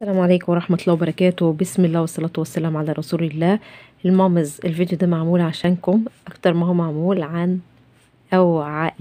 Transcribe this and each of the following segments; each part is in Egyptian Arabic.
السلام عليكم ورحمة الله وبركاته بسم الله والصلاة والسلام على رسول الله المامز الفيديو ده معمول عشانكم أكتر ما هو معمول عن أو ع-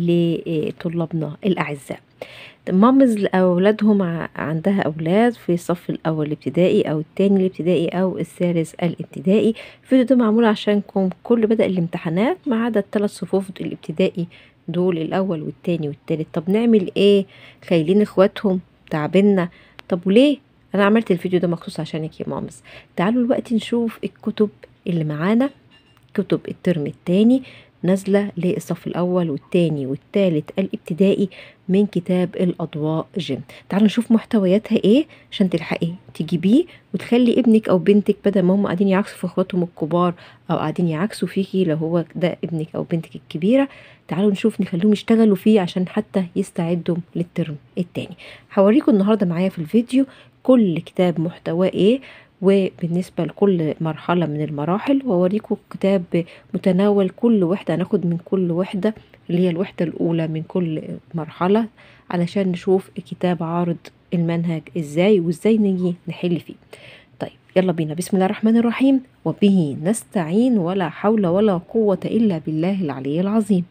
لطلابنا الأعزاء مامز لأولادهم ع- عندها أولاد في الصف الأول الابتدائي أو التاني الابتدائي أو الثالث الابتدائي الفيديو ده معمول عشانكم كل بدأ الامتحانات ما عدا الثلاث صفوف الابتدائي دول الأول والتاني والتالت طب نعمل إيه خايلين إخواتهم تعبنا طب وليه انا عملت الفيديو ده مخصوص عشانك يا مامز تعالوا دلوقتي نشوف الكتب اللي معانا كتب الترم الثاني نازلة للصف الأول والثاني والثالث الابتدائي من كتاب الأضواء جيم تعالوا نشوف محتوياتها إيه عشان تلحقي تجيبيه وتخلي ابنك أو بنتك بدل ما هم قاعدين يعكسوا في إخواتهم الكبار أو قاعدين يعكسوا فيكي لو هو ده ابنك أو بنتك الكبيرة تعالوا نشوف نخليهم يشتغلوا فيه عشان حتى يستعدوا للترم الثاني هوريكم النهارده معايا في الفيديو كل كتاب محتواه ايه وبالنسبة لكل مرحلة من المراحل وأوريكم كتاب متناول كل وحدة هناخد من كل وحدة اللي هي الوحدة الأولى من كل مرحلة علشان نشوف الكتاب عارض المنهج ازاي وازاي نيجي نحل فيه طيب يلا بينا بسم الله الرحمن الرحيم وبه نستعين ولا حول ولا قوة إلا بالله العلي العظيم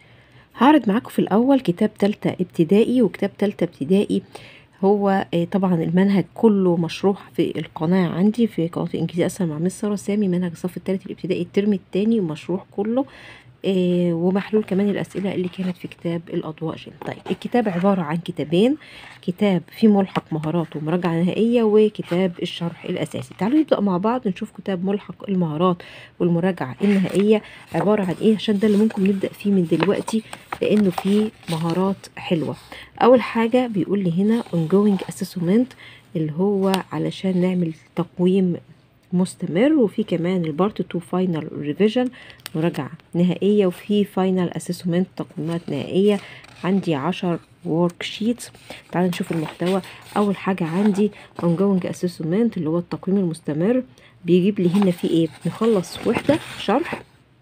هعرض معاكم في الأول كتاب تالتة ابتدائي وكتاب تالتة ابتدائي هو آه، طبعا المنهج كله مشروح في القناة عندي في قناة إنجليزي أسهل مع مس سارة سامي منهج الصف الثالث الابتدائي الترم الثاني مشروح كله آه، ومحلول كمان الأسئلة اللي كانت في كتاب الأضواء جيم طيب الكتاب عبارة عن كتابين كتاب في ملحق مهارات ومراجعة نهائية وكتاب الشرح الأساسي تعالوا نبدأ مع بعض نشوف كتاب ملحق المهارات والمراجعة النهائية عبارة عن إيه عشان ده اللي ممكن نبدأ فيه من دلوقتي لأنه فيه مهارات حلوة أول حاجة بيقول لي هنا ongoing assessment اللي هو علشان نعمل تقويم مستمر وفي كمان البارت 2 فاينل ريفيجن مراجعة نهائية وفي فاينل اسسمنت تقويمات نهائية عندي عشر ورك شيتس تعالوا نشوف المحتوى أول حاجة عندي ongoing assessment اللي هو التقويم المستمر بيجيب لي هنا في ايه نخلص وحدة شرح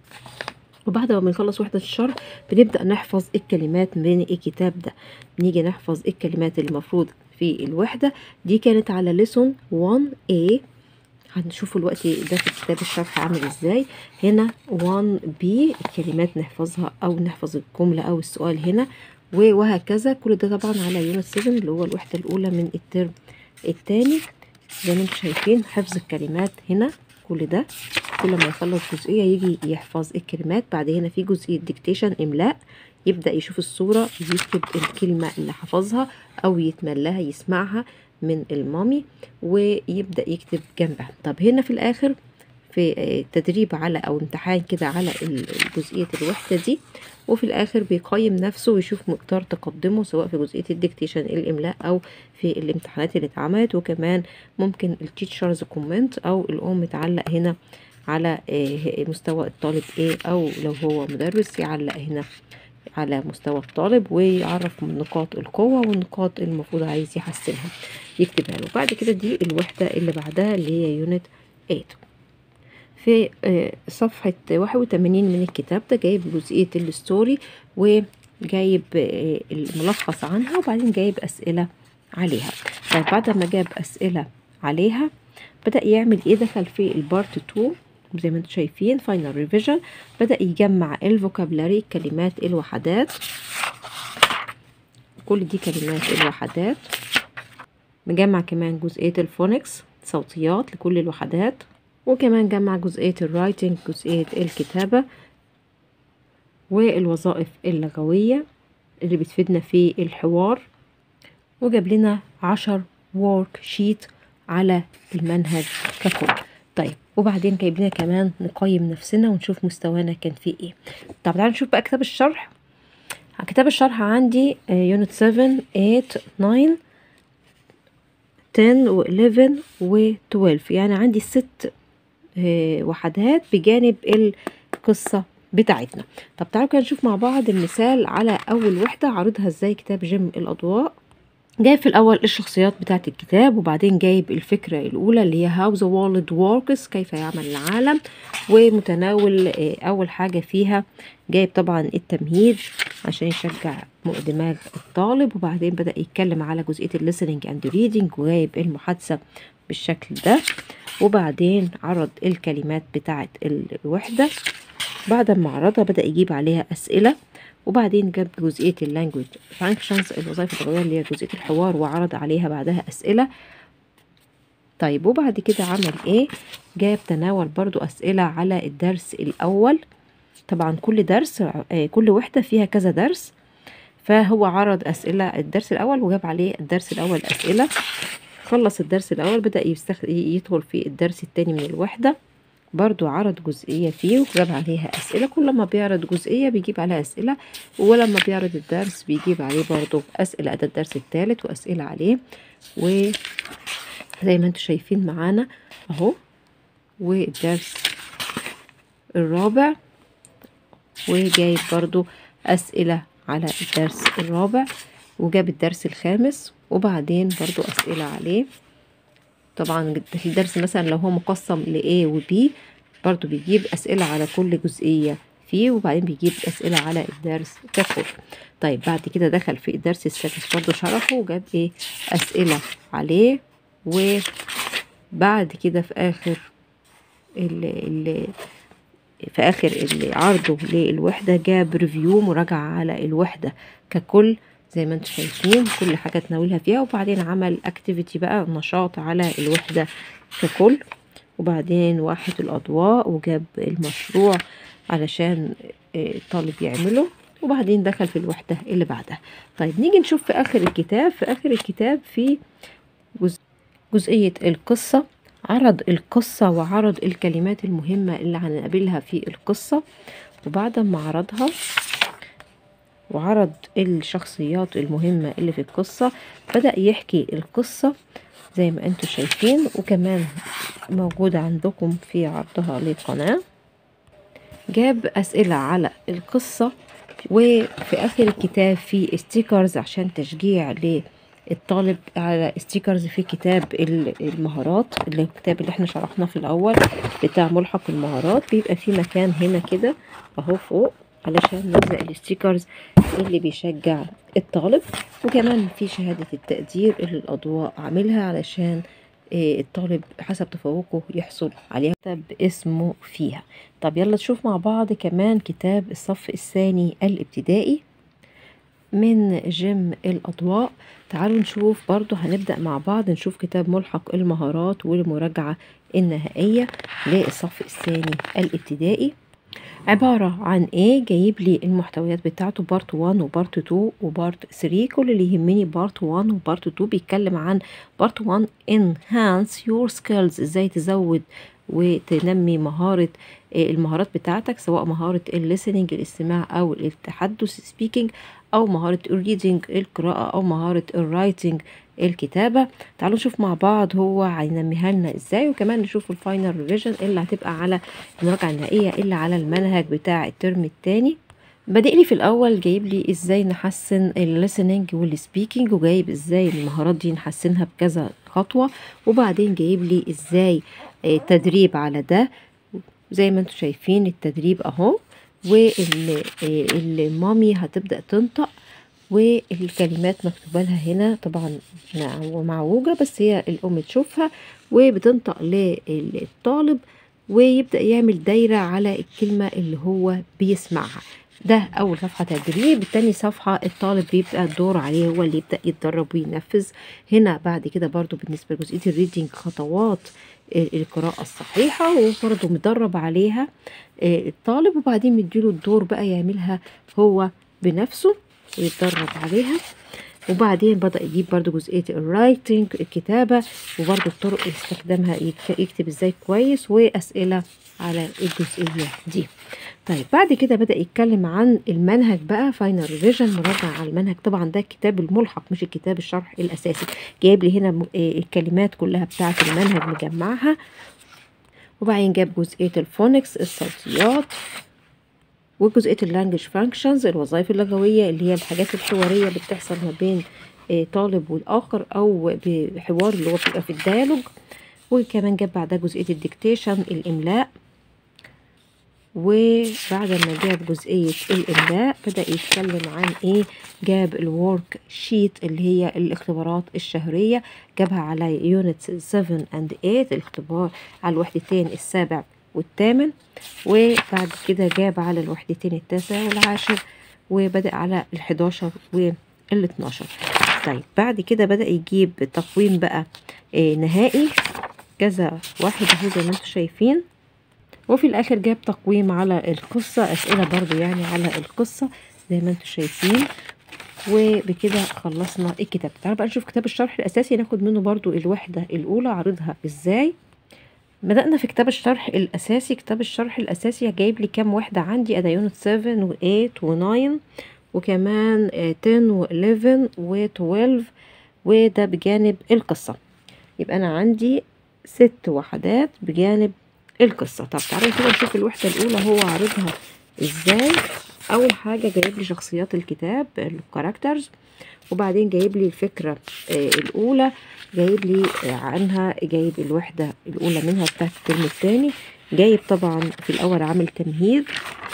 وبعد ما بنخلص وحدة الشرح بنبدأ نحفظ الكلمات من الكتاب ده نيجي نحفظ الكلمات اللي المفروض في الوحدة دي كانت على ليسون 1A هنشوفوا الوقت ده في كتاب الشرح عامل ازاي هنا 1B الكلمات نحفظها او نحفظ الجملة او السؤال هنا و- وهكذا كل ده طبعا على يونت 7 اللي هو الوحدة الأولى من الترم التاني زي ما انتم شايفين حفظ الكلمات هنا كل ده كل ما يخلص جزئية يجي يحفظ الكلمات بعد هنا في جزئية ديكتيشن إملاء يبدأ يشوف الصورة يكتب الكلمة اللي حفظها أو يتملاها يسمعها من المامي ويبدأ يكتب جنبها طب هنا في الآخر في آه، تدريب على أو امتحان كده على ال- جزئية الوحدة دي وفي الآخر بيقيم نفسه ويشوف مقدار تقدمه سواء في جزئية الديكتيشن الإملاء أو في الامتحانات اللي اتعملت وكمان ممكن التيتشرز كومنت أو الأم تعلق هنا على آه، مستوى الطالب ايه أو لو هو مدرس يعلق هنا على مستوى الطالب ويعرف من نقاط القوة والنقاط اللي المفروض عايز يحسنها يكتبها له بعد كده دي الوحدة اللي بعدها اللي هي يونت 8 في آه، صفحة 81 من الكتاب ده جايب جزئية الستوري وجايب آه، الملخص عنها وبعدين جايب أسئلة عليها طيب بعد ما جاب أسئلة عليها بدأ يعمل ايه دخل في البارت 2 زي ما انتم شايفين فاينل ريفيجن بدأ يجمع الفوكابلاري الكلمات الوحدات كل دي كلمات الوحدات مجمع كمان جزئية الفونكس صوتيات لكل الوحدات وكمان جمع جزئية الرايتنج جزئية الكتابة والوظائف اللغوية اللي بتفيدنا في الحوار وجاب لنا عشر وورك شيت على المنهج ككل طيب وبعدين جايب لنا كمان نقيم نفسنا ونشوف مستوانا كان فيه ايه طب تعالوا نشوف بقى كتاب الشرح كتاب الشرح عندي يونت 7 8 9 10 و 11 و 12 يعني عندي ست آه، وحدات بجانب القصة بتاعتنا طب تعالوا كده نشوف مع بعض المثال على أول وحدة عارضها ازاي كتاب جيم الأضواء جايب في الأول الشخصيات بتاعة الكتاب وبعدين جايب الفكرة الأولى اللي هي how the world works كيف يعمل العالم ومتناول آه، أول حاجة فيها جايب طبعا التمهيد عشان يشجع دماغ الطالب وبعدين بدأ يتكلم على جزئية listening and reading وجايب المحادثة بالشكل ده وبعدين عرض الكلمات بتاعة الوحدة بعد ما عرضها بدأ يجيب عليها أسئلة وبعدين جاب جزئية اللانجوج فانكشنز الوظائف اللغوية اللي هي جزئية الحوار وعرض عليها بعدها أسئلة طيب وبعد كده عمل ايه جاب تناول برضو أسئلة على الدرس الأول طبعا كل درس آه، كل وحدة فيها كذا درس فهو عرض أسئلة الدرس الأول وجاب عليه الدرس الأول أسئلة خلص الدرس الأول بدأ يستخ... يدخل في الدرس التاني من الوحدة برضو عرض جزئية فيه وجاب عليها أسئلة كل ما بيعرض جزئية بيجيب عليها أسئلة ولما بيعرض الدرس بيجيب عليه برضو أسئلة ده الدرس الثالث وأسئلة عليه وزي ما انتم شايفين معانا أهو والدرس الرابع وجايب برضو أسئلة على الدرس الرابع وجاب الدرس الخامس وبعدين برضو أسئلة عليه طبعا الدرس مثلا لو هو مقسم ل A و B برضو بيجيب أسئلة على كل جزئية فيه وبعدين بيجيب أسئلة على الدرس ككل طيب بعد كده دخل في الدرس السادس برضو شرحه وجاب ايه أسئلة عليه وبعد كده في آخر ال ال في آخر عرضه للوحدة جاب ريفيو مراجعة على الوحدة ككل زي ما انتم شايفين كل حاجة تناولها فيها وبعدين عمل اكتيفيتي بقى نشاط على الوحدة ككل وبعدين واحد الأضواء وجاب المشروع علشان الطالب يعمله وبعدين دخل في الوحدة اللي بعدها طيب نيجي نشوف في آخر الكتاب في آخر الكتاب في جزء جزئية القصة عرض القصة وعرض الكلمات المهمة اللي هنقابلها في القصة وبعد ما عرضها وعرض الشخصيات المهمة اللي في القصة بدأ يحكي القصة زي ما انتم شايفين وكمان موجودة عندكم في عرضها للقناة جاب أسئلة على القصة وفي آخر الكتاب في ستيكرز عشان تشجيع للطالب على ستيكرز في كتاب المهارات اللي هو الكتاب اللي احنا شرحناه في الأول بتاع ملحق المهارات بيبقى في مكان هنا كده اهو فوق علشان نلزق الستيكرز اللي بيشجع الطالب وكمان في شهادة التقدير اللي الأضواء عاملها علشان الطالب حسب تفوقه يحصل عليها كتاب اسمه فيها طب يلا نشوف مع بعض كمان كتاب الصف الثاني الابتدائي من جيم الأضواء تعالوا نشوف برضو هنبدأ مع بعض نشوف كتاب ملحق المهارات والمراجعة النهائية للصف الثاني الابتدائي عبارة عن ايه جايب لي المحتويات بتاعته بارت 1 وبارت 2 وبارت 3 كل اللي يهمني بارت 1 وبارت 2 بيتكلم عن بارت 1 enhance your skills ازاي تزود وتنمي مهارة المهارات بتاعتك سواء مهارة الليسننج الاستماع او التحدث speaking او مهارة الريدنج القراءة او مهارة الرايتنج الكتابة تعالوا نشوف مع بعض هو هينميها لنا ازاي وكمان نشوف الفاينل ريفيجن اللي هتبقى على المراجعة النهائية اللي على المنهج بتاع الترم التاني بادئ لي في الاول جايب لي ازاي نحسن الليسننج والسبيكنج وجايب ازاي المهارات دي نحسنها بكذا خطوة وبعدين جايب لي ازاي تدريب على ده زي ما انتم شايفين التدريب اهو والمامي هتبدأ تنطق والكلمات مكتوبة لها هنا طبعا معوجة بس هي الأم تشوفها وبتنطق للطالب ويبدأ يعمل دايرة على الكلمة اللي هو بيسمعها ده أول صفحة تدريب تاني صفحة الطالب بيبقى الدور عليه هو اللي يبدأ يتدرب وينفذ هنا بعد كده برضو بالنسبة لجزئية الريدنج خطوات القراءة الصحيحة وبرضو مدرب عليها الطالب وبعدين مديله الدور بقى يعملها هو بنفسه ويتدرب عليها وبعدين بدأ يجيب برضو جزئية الرايتنج الكتابة وبرضو الطرق استخدامها يكتب ازاي كويس وأسئلة على الجزئية دي طيب بعد كده بدأ يتكلم عن المنهج بقى فاينل ريفيجن مراجعة على المنهج طبعا ده الكتاب الملحق مش الكتاب الشرح الأساسي جايب لي هنا الكلمات كلها بتاعة المنهج مجمعها وبعدين جاب جزئية الفونكس الصوتيات وجزئية اللانجوج فانكشنز الوظائف اللغوية اللي هي الحاجات الحوارية اللي بتحصل ما بين آه، طالب والآخر أو بحوار اللي هو بيبقى في الديالوج وكمان جاب بعدها جزئية الديكتيشن الإملاء وبعد ما جاب جزئية الإملاء بدأ يتكلم عن إيه جاب الورك شيت اللي هي الاختبارات الشهرية جابها على يونت 7 and 8 الاختبار على الوحدتين السابع والثامن وبعد كده جاب على الوحدتين التاسع والعاشر وبدأ على الحداشر والاتناشر طيب بعد كده بدأ يجيب تقويم بقى آه نهائي كذا واحد اهو زي ما انتم شايفين وفي الاخر جاب تقويم على القصة اسئلة برضو يعني على القصة زي ما انتم شايفين وبكده خلصنا الكتاب تعالوا بقى نشوف كتاب الشرح الاساسي ناخد منه برضو الوحدة الاولى عرضها ازاي بدأنا في كتاب الشرح الأساسي كتاب الشرح الأساسي جايب لي كام وحدة عندي أدا يونت 7 و 8 و 9 وكمان 10 و 11 و 12 وده بجانب القصة يبقى أنا عندي ست وحدات بجانب القصة طب تعالوا كده نشوف الوحدة الأولى هو عارضها ازاي أول حاجة جايب لي شخصيات الكتاب الكاركترز وبعدين جايب لي الفكرة آه الأولى جايب لي عنها جايب الوحدة الأولى منها بتاعت الترم الثاني جايب طبعا في الأول عامل تمهيد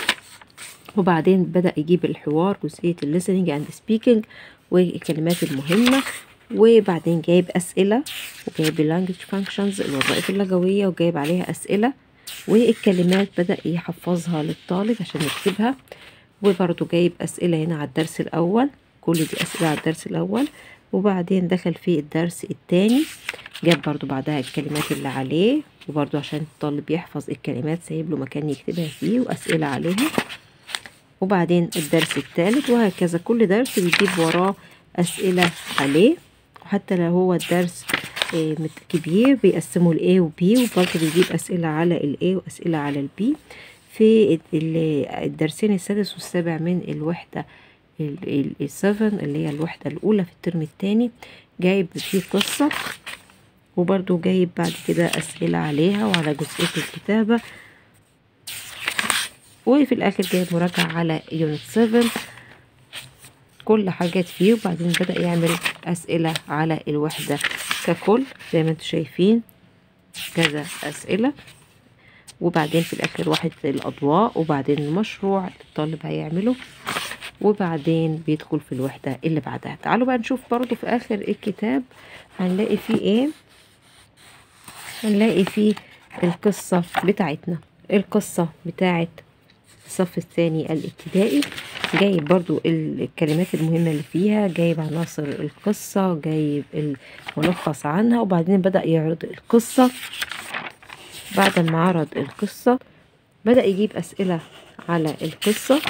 وبعدين بدأ يجيب الحوار جزئية الليسننج اند سبيكينج والكلمات المهمة وبعدين جايب أسئلة وجايب اللانجوج فانكشنز الوظائف اللغوية وجايب عليها أسئلة والكلمات بدأ يحفظها للطالب عشان يكتبها وبرضه جايب أسئلة هنا على الدرس الأول كل دي أسئلة على الدرس الأول وبعدين دخل في الدرس التاني جاب برضو بعدها الكلمات اللي عليه وبرضو عشان الطالب يحفظ الكلمات سايب له مكان يكتبها فيه وأسئلة عليها وبعدين الدرس الثالث وهكذا كل درس بيجيب وراه أسئلة عليه وحتى لو هو الدرس كبير بيقسموا ال A و B وبرضه بيجيب أسئلة على ال A وأسئلة على ال B في الدرسين السادس والسابع من الوحدة السفن اللي هي الوحدة الأولى في الترم التاني جايب فيه قصة وبرضو جايب بعد كده أسئلة عليها وعلى جزئية الكتابة وفي الآخر جايب مراجعة على يونت 7 كل حاجات فيه وبعدين بدأ يعمل أسئلة على الوحدة ككل زي ما انتم شايفين كذا أسئلة وبعدين في الآخر واحد الأضواء وبعدين المشروع الطالب هيعمله وبعدين بيدخل في الوحدة اللي بعدها تعالوا بقى نشوف برضو في آخر الكتاب هنلاقي فيه ايه هنلاقي فيه القصة بتاعتنا القصة بتاعت الصف الثاني الابتدائي جايب برضو الكلمات المهمة اللي فيها جايب عناصر القصة جايب الملخص عنها وبعدين بدأ يعرض القصة بعد ما عرض القصة بدأ يجيب أسئلة على القصة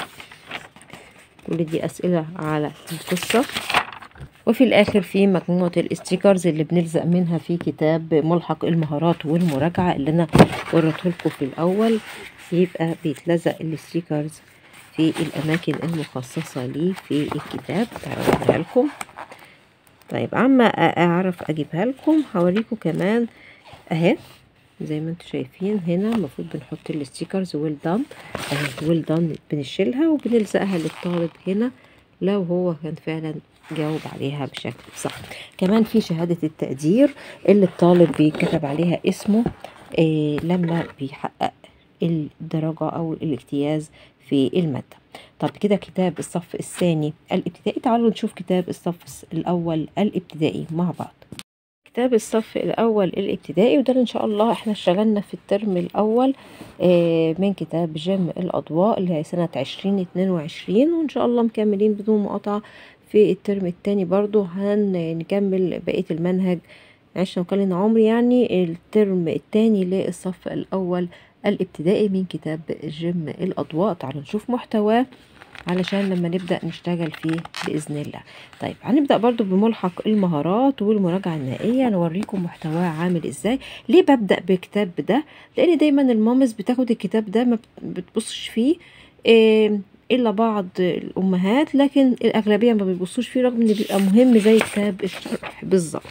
كل دي أسئلة على القصة وفي الآخر في مجموعة الاستيكرز اللي بنلزق منها في كتاب ملحق المهارات والمراجعة اللي أنا وريته لكم في الأول يبقى بيتلزق الاستيكرز في الأماكن المخصصة ليه في الكتاب تعالوا لكم طيب عما أعرف أجيبها لكم هوريكم كمان أهي زي ما انتم شايفين هنا المفروض بنحط الاستيكرز ويل دان اهي ويل دان بنشيلها وبنلزقها للطالب هنا لو هو كان فعلا جاوب عليها بشكل صح كمان في شهادة التقدير اللي الطالب بيكتب عليها اسمه إيه لما بيحقق الدرجة أو الاجتياز في المادة طب كده كتاب الصف الثاني الابتدائي تعالوا نشوف كتاب الصف الأول الابتدائي مع بعض كتاب الصف الأول الابتدائي وده إن شاء الله احنا اشتغلنا في الترم الأول اه من كتاب جم الأضواء اللي هي سنة عشرين اتنين وعشرين وإن شاء الله مكملين بدون مقاطعة في الترم التاني برضو هنكمل بقية المنهج عشنا وكلنا عمري يعني الترم التاني للصف الأول الابتدائي من كتاب جم الأضواء تعالوا نشوف محتواه علشان لما نبدأ نشتغل فيه بإذن الله طيب هنبدأ برضو بملحق المهارات والمراجعة النهائية نوريكم محتواه عامل ازاي ليه ببدأ بالكتاب ده لأن دايما المامز بتاخد الكتاب ده ما بتبصش فيه إيه إلا بعض الأمهات لكن الأغلبية ما بيبصوش فيه رغم إن بيبقى مهم زي كتاب الشرح بالظبط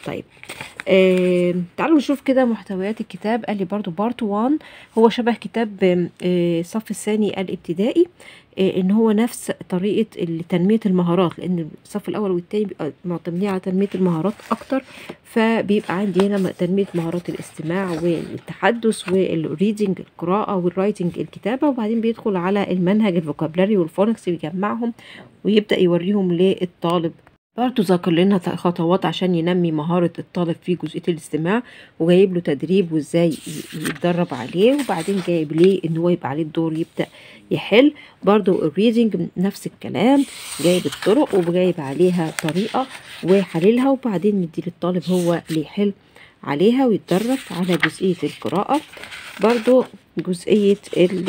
طيب آه تعالوا نشوف كده محتويات الكتاب قال لي برضو بارت 1 هو شبه كتاب آه الصف الثاني الابتدائي آه ان هو نفس طريقه تنميه المهارات لان الصف الاول والثاني بيبقى معتمدين على تنميه المهارات اكتر فبيبقى عندي هنا تنميه مهارات الاستماع والتحدث والريدنج القراءه والرايتنج الكتابه وبعدين بيدخل على المنهج الفوكابلري والفونكس بيجمعهم ويبدا يوريهم للطالب برضه ذكر لنا خطوات عشان ينمي مهارة الطالب في جزئية الاستماع وجايب له تدريب وازاي يتدرب عليه وبعدين جايب ليه ان هو يبقى عليه الدور يبدأ يحل برضه الريدنج نفس الكلام جايب الطرق وجايب عليها طريقة وحللها وبعدين مدي للطالب هو اللي يحل عليها ويتدرب على جزئية القراءة برضه جزئية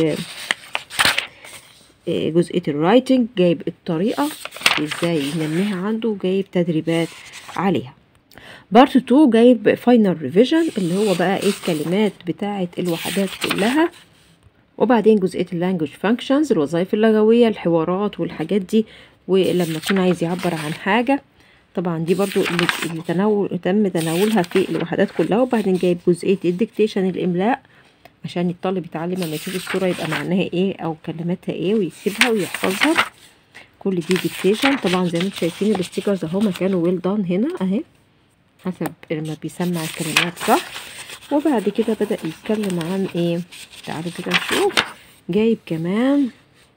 جزئية الرايتنج جايب الطريقة ازاي ينميها عنده وجايب تدريبات عليها بارت 2 جايب فاينل ريفيجن اللي هو بقى ايه الكلمات بتاعة الوحدات كلها وبعدين جزئية اللانجوج فانكشنز الوظائف اللغوية الحوارات والحاجات دي ولما يكون عايز يعبر عن حاجة طبعا دي برضو اللي, اللي تناول تم تناولها في الوحدات كلها وبعدين جايب جزئية الديكتيشن الإملاء عشان الطالب يتعلم لما يشوف الصورة يبقى معناها ايه او كلماتها ايه ويكتبها ويحفظها كل دي ديكتيشن طبعا زي ما انتم شايفين الستيكرز اهو مكانه ويل دان هنا اهي حسب لما بيسمع الكلمات صح وبعد كده بدأ يتكلم عن ايه تعالوا كده نشوف جايب كمان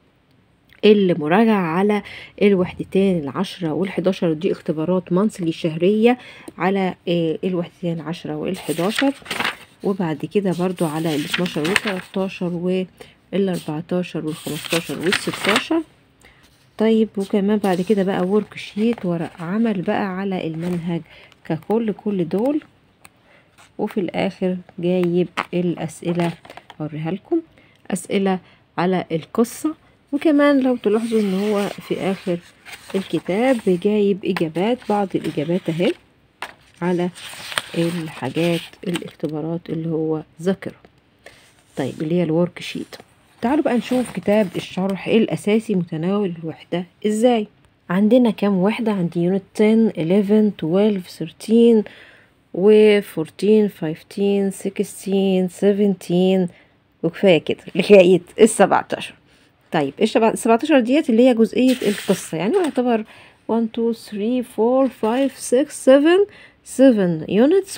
المراجعة على الوحدتين العشرة والحداشر دي اختبارات منصلي شهرية على إيه الوحدتين العشرة والحداشر وبعد كده برضو على ال 12 وال 13 وال 14 وال 15 وال 16 طيب وكمان بعد كده بقى ورك شيت ورق عمل بقى على المنهج ككل كل دول وفي الاخر جايب الاسئله اوريها لكم اسئله على القصه وكمان لو تلاحظوا ان هو في اخر الكتاب جايب اجابات بعض الاجابات اهي على الحاجات الاختبارات اللي هو ذكر طيب اللي هي الورك شيت تعالوا بقى نشوف كتاب الشرح الاساسي متناول الوحده ازاي عندنا كام وحدة عندي يونت 10 11 12 13 و 14 15 16 17 وكفاية كده لغاية ال 17 طيب ال 17 ديت اللي هي جزئية القصة يعني يعتبر 1 2 3 4 5 6 7 7 يونتس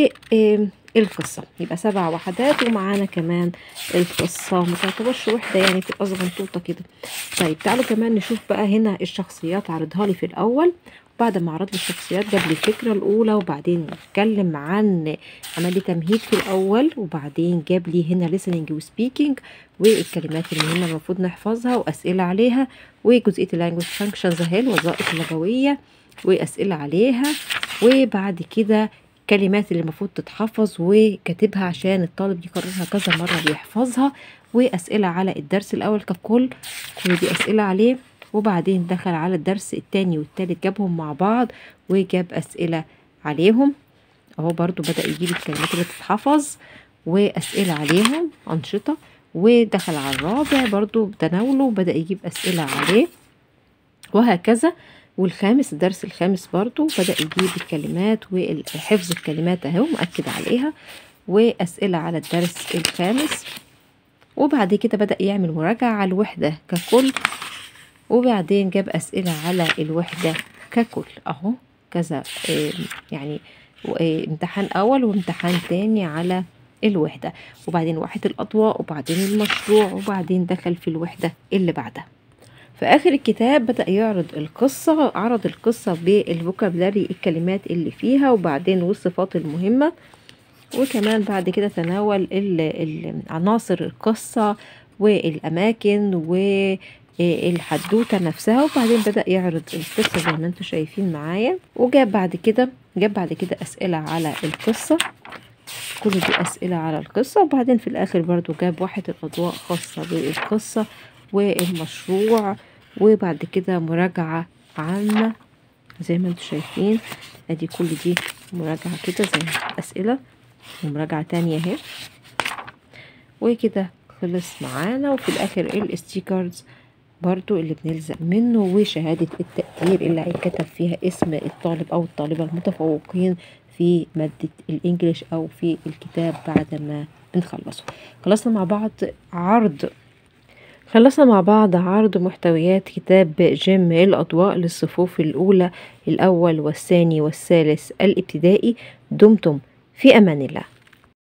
والقصة يبقى سبع وحدات ومعانا كمان القصة ما تعتبرش وحدة يعني بتبقى صغنطوطة كده طيب تعالوا كمان نشوف بقى هنا الشخصيات عرضها لي في الأول بعد ما عرض لي الشخصيات جاب لي الفكرة الأولى وبعدين اتكلم عن عمل لي تمهيد في الأول وبعدين جاب لي هنا listening وسبيكينج والكلمات المهمة المفروض نحفظها وأسئلة عليها وجزئية اللانجوج فانكشنز اهي الوظائف اللغوية وأسئلة عليها وبعد كده الكلمات اللي المفروض تتحفظ وكاتبها عشان الطالب يكررها كذا مرة بيحفظها وأسئلة على الدرس الأول ككل كل دي أسئلة عليه وبعدين دخل على الدرس التاني والتالت جابهم مع بعض وجاب أسئلة عليهم اهو برضو بدأ يجيب الكلمات اللي تتحفظ وأسئلة عليهم أنشطة ودخل على الرابع برضو تناوله وبدأ يجيب أسئلة عليه وهكذا والخامس الدرس الخامس برضو بدأ يجيب الكلمات وحفظ الكلمات اهو مؤكد عليها وأسئلة على الدرس الخامس وبعد كده بدأ يعمل مراجعة على الوحدة ككل وبعدين جاب أسئلة على الوحدة ككل أهو كذا يعني امتحان أول وامتحان تاني على الوحدة وبعدين وحدة الأضواء وبعدين المشروع وبعدين دخل في الوحدة اللي بعدها في آخر الكتاب بدأ يعرض القصة عرض القصة بالفوكابلري الكلمات اللي فيها وبعدين والصفات المهمة وكمان بعد كده تناول عناصر القصة والأماكن والحدوتة نفسها وبعدين بدأ يعرض القصة زي ما انتم شايفين معايا وجاب بعد كده جاب بعد كده أسئلة على القصة كل دي أسئلة على القصة وبعدين في الآخر برضو جاب واحد الأضواء خاصة بالقصة والمشروع وبعد كده مراجعة عامة زي ما انتم شايفين ادي كل دي مراجعة كده زي أسئلة ومراجعة تانية اهي وكده خلص معانا وفي الآخر الاستيكرز برضو اللي بنلزق منه وشهادة التقدير اللي هيتكتب فيها اسم الطالب أو الطالبة المتفوقين في مادة الإنجليش أو في الكتاب بعد ما نخلصه خلصنا مع بعض عرض خلصنا مع بعض عرض محتويات كتاب جيم الأضواء للصفوف الأولى الأول والثاني والثالث الابتدائي دمتم في أمان الله